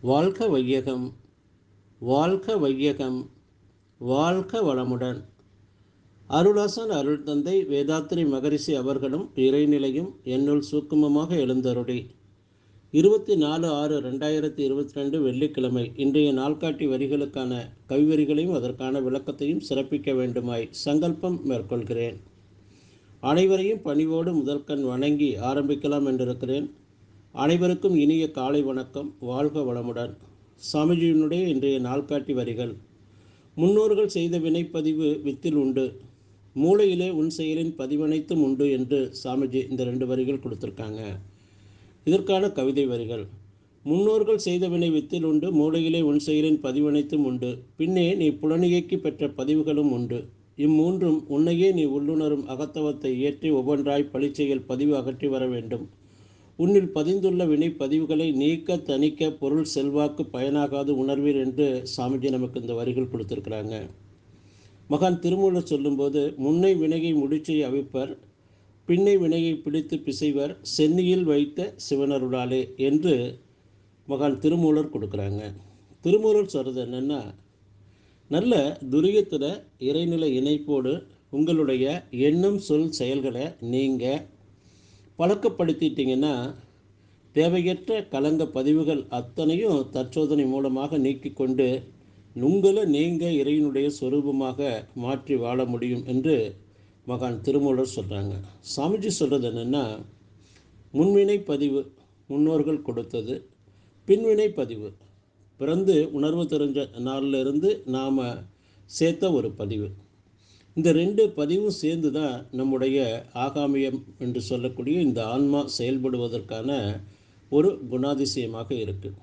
வாழ்க வையகம் வாழ்க வையகம் வாழ்க வளமுடன் அருளாசன் அருள் தந்தை வேதாத்திரி மகரிஷி அவர்களும் இறைநிலையும் என்னுள் சூக்குமமாக எழுந்தருளி இருபத்தி நாலு ஆறு ரெண்டாயிரத்தி இருபத்தி ரெண்டு வெள்ளிக்கிழமை இன்றைய நாள்காட்டி வரிகளுக்கான கவிவரிகளையும் அதற்கான விளக்கத்தையும் சிறப்பிக்க வேண்டுமாய் சங்கல்பம் மேற்கொள்கிறேன் அனைவரையும் பணிவோடு முதல்கண் வணங்கி ஆரம்பிக்கலாம் என்றிருக்கிறேன் அனைவருக்கும் இனிய காலை வணக்கம் வாழ்க வளமுடன் சாமிஜியினுடைய இன்றைய நாள்காட்டி வரிகள் முன்னோர்கள் செய்த வினைப்பதிவு வித்தில் உண்டு மூளையிலே உன் செயலின் பதிவனைத்தும் உண்டு என்று சாமிஜி இந்த ரெண்டு வரிகள் கொடுத்துருக்காங்க இதற்கான கவிதை வரிகள் முன்னோர்கள் செய்த வினை வித்தில் உண்டு மூளையிலே உன் செயலின் பதிவனைத்தும் உண்டு பின்னே நீ புலனியக்கி பெற்ற பதிவுகளும் உண்டு இம்மூன்றும் உன்னையே நீ உள்ளுணரும் அகத்தவத்தை ஏற்றி ஒவ்வொன்றாய் பழிச்செயல் பதிவு அகற்றி வர வேண்டும் உன்னில் பதிந்துள்ள வினை பதிவுகளை நீக்க தணிக்க பொருள் செல்வாக்கு பயனாகாது உணர்வீர் என்று சாமிஜி நமக்கு இந்த வரிகள் கொடுத்துருக்குறாங்க மகான் திருமூலர் சொல்லும்போது முன்னை வினையை முடிச்சை அவிப்பர் பின்னை வினையை பிடித்து பிசைவர் சென்னியில் வைத்த சிவனருளாலே என்று மகான் திருமூலர் கொடுக்குறாங்க திருமூலர் சொல்கிறது என்னென்னா நல்ல துரியத்தில் இறைநிலை இணைப்போடு உங்களுடைய எண்ணம் சொல் செயல்களை நீங்கள் பழக்கப்படுத்திட்டீங்கன்னா தேவையற்ற கலங்க பதிவுகள் அத்தனையும் தற்சோதனை மூலமாக நீக்கி கொண்டு உங்களை நீங்கள் இறைவனுடைய சொரூபமாக மாற்றி வாழ முடியும் என்று மகான் திருமூலர் சொல்கிறாங்க சாமிஜி சொல்கிறது என்னென்னா முன்வினை பதிவு முன்னோர்கள் கொடுத்தது பின்வினை பதிவு பிறந்து உணர்வு தெரிஞ்ச நாளில் இருந்து நாம் சேர்த்த ஒரு பதிவு இந்த ரெண்டு பதிவும் சேர்ந்து தான் நம்முடைய ஆகாமியம் என்று சொல்லக்கூடிய இந்த ஆன்மா செயல்படுவதற்கான ஒரு குணாதிசயமாக இருக்குது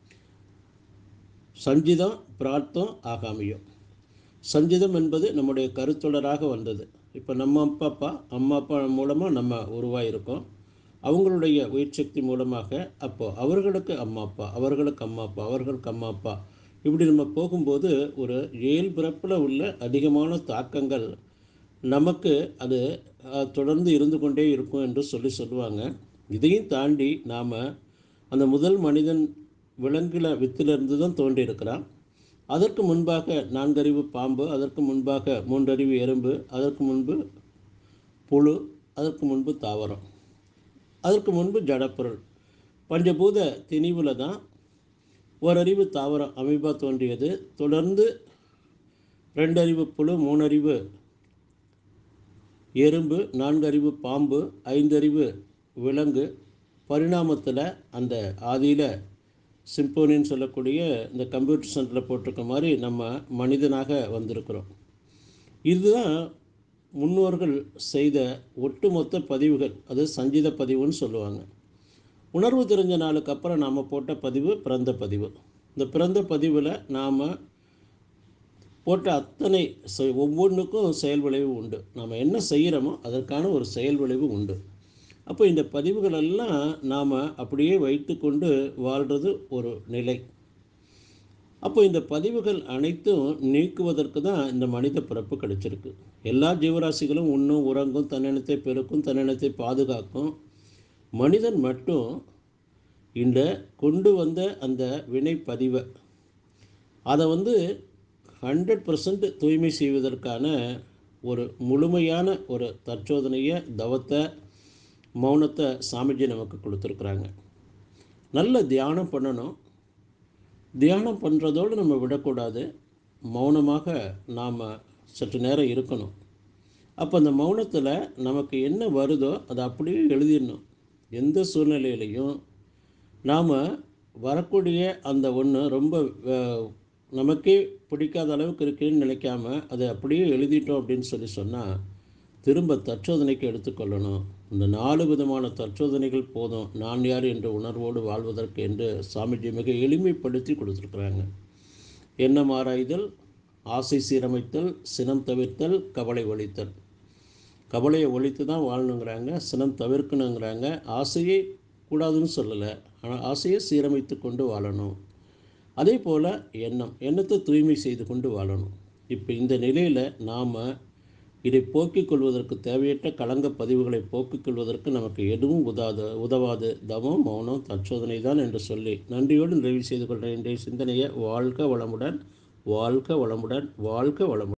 சஞ்சிதம் பிரார்த்தம் ஆகாமியம் சஞ்சிதம் என்பது நம்முடைய கருத்தொடராக வந்தது இப்போ நம்ம அப்பா அப்பா அம்மா அப்பா மூலமாக நம்ம உருவாயிருக்கோம் அவங்களுடைய உயிர் சக்தி மூலமாக அப்போது அவர்களுக்கு அம்மா அப்பா அவர்களுக்கு அம்மா அப்பா அவர்களுக்கு அம்மா அப்பா இப்படி நம்ம போகும்போது ஒரு ஏழு பிறப்பில் உள்ள அதிகமான தாக்கங்கள் நமக்கு அது தொடர்ந்து இருந்து கொண்டே இருக்கும் என்று சொல்லி சொல்லுவாங்க இதையும் தாண்டி நாம் அந்த முதல் மனிதன் விலங்குல வித்திலிருந்து தான் தோன்றியிருக்கிறான் அதற்கு முன்பாக நான்கறிவு பாம்பு அதற்கு முன்பாக மூன்றறிவு எறும்பு அதற்கு முன்பு புழு அதற்கு முன்பு தாவரம் அதற்கு முன்பு ஜடப்பொருள் பஞ்சபூத திணிவில் தான் ஓரறிவு தாவரம் அமீபா தோன்றியது தொடர்ந்து ரெண்டறிவு புழு மூணறிவு எறும்பு நான்கறிவு பாம்பு ஐந்தறிவு விலங்கு பரிணாமத்தில் அந்த ஆதியில் சிம்போனின்னு சொல்லக்கூடிய இந்த கம்ப்யூட்டர் சென்டரில் போட்டிருக்க மாதிரி நம்ம மனிதனாக வந்திருக்கிறோம் இதுதான் முன்னோர்கள் செய்த ஒட்டுமொத்த பதிவுகள் அது சஞ்சித பதிவுன்னு சொல்லுவாங்க உணர்வு தெரிஞ்ச நாளுக்கு அப்புறம் நாம் போட்ட பதிவு பிறந்த பதிவு இந்த பிறந்த பதிவில் நாம் போட்ட அத்தனை ஒவ்வொன்றுக்கும் செயல் விளைவு உண்டு நாம் என்ன செய்கிறோமோ அதற்கான ஒரு செயல் விளைவு உண்டு அப்போ இந்த பதிவுகள் எல்லாம் நாம் அப்படியே வைத்து கொண்டு வாழ்கிறது ஒரு நிலை அப்போ இந்த பதிவுகள் அனைத்தும் நீக்குவதற்கு தான் இந்த மனித பிறப்பு கிடைச்சிருக்கு எல்லா ஜீவராசிகளும் உண்ணும் உறங்கும் தன்னினத்தை பெருக்கும் தன்னினத்தை பாதுகாக்கும் மனிதன் மட்டும் இந்த கொண்டு வந்த அந்த வினை பதிவை அதை வந்து ஹண்ட்ரட் பர்சன்ட் தூய்மை செய்வதற்கான ஒரு முழுமையான ஒரு தற்சோதனையை தவத்தை மௌனத்தை சாமிஜி நமக்கு கொடுத்துருக்குறாங்க நல்ல தியானம் பண்ணணும் தியானம் பண்ணுறதோடு நம்ம விடக்கூடாது மௌனமாக நாம் சற்று நேரம் இருக்கணும் அப்போ அந்த மௌனத்தில் நமக்கு என்ன வருதோ அதை அப்படியே எழுதிடணும் எந்த சூழ்நிலையிலையும் நாம் வரக்கூடிய அந்த ஒன்று ரொம்ப நமக்கே பிடிக்காத அளவுக்கு இருக்குன்னு நினைக்காம அதை அப்படியே எழுதிட்டோம் அப்படின்னு சொல்லி சொன்னால் திரும்ப தற்சோதனைக்கு எடுத்துக்கொள்ளணும் இந்த நாலு விதமான தற்சோதனைகள் போதும் நான் யார் என்ற உணர்வோடு வாழ்வதற்கு என்று சாமிஜி மிக எளிமைப்படுத்தி கொடுத்துருக்குறாங்க எண்ணம் ஆராய்தல் ஆசை சீரமைத்தல் சினம் தவிர்த்தல் கவலை ஒழித்தல் கவலையை ஒழித்து தான் வாழணுங்கிறாங்க சினம் தவிர்க்கணுங்கிறாங்க ஆசையை கூடாதுன்னு சொல்லலை ஆனால் ஆசையை சீரமைத்து கொண்டு வாழணும் அதே போல் எண்ணம் எண்ணத்தை தூய்மை செய்து கொண்டு வாழணும் இப்போ இந்த நிலையில் நாம் இதை போக்கிக் கொள்வதற்கு தேவையற்ற களங்க பதிவுகளை போக்கிக் கொள்வதற்கு நமக்கு எதுவும் உதாது உதவாது தவம் மௌனம் தற்சோதனை தான் என்று சொல்லி நன்றியோடு நிறைவு செய்து கொள்கிற இன்றைய சிந்தனையை வாழ்க வளமுடன் வாழ்க வளமுடன் வாழ்க வளமுடன்